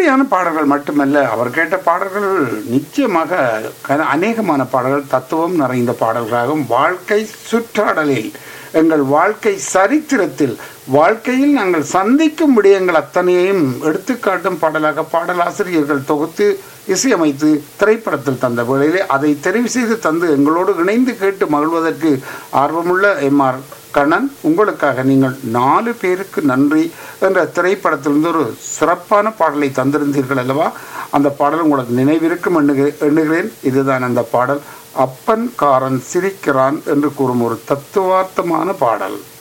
அப்படியான பாடல்கள் மட்டுமல்ல அவர் கேட்ட பாடல்கள் நிச்சயமாக க- அநேகமான பாடல்கள் தத்துவம் நிறைந்த பாடல்களாகவும் வாழ்க்கை சுற்றாடலில் எங்கள் வாழ்க்கை சரித்திரத்தில் வாழ்க்கையில் நாங்கள் சந்திக்கும் விடயங்கள் அத்தனையையும் எடுத்துக்காட்டும் பாடலாக பாடலாசிரியர்கள் தொகுத்து இசையமைத்து திரைப்படத்தில் தந்த வேளையிலே அதை தெரிவு செய்து தந்து எங்களோடு இணைந்து கேட்டு மகிழ்வதற்கு ஆர்வமுள்ள எம்ஆர் கண்ணன் உங்களுக்காக நீங்கள் நாலு பேருக்கு நன்றி என்ற திரைப்படத்திலிருந்து ஒரு சிறப்பான பாடலை தந்திருந்தீர்கள் அல்லவா அந்த பாடல் உங்களுக்கு நினைவிருக்கும் எண்ணுகிறேன் எண்ணுகிறேன் இதுதான் அந்த பாடல் அப்பன் காரன் சிரிக்கிறான் என்று கூறும் ஒரு தத்துவார்த்தமான பாடல்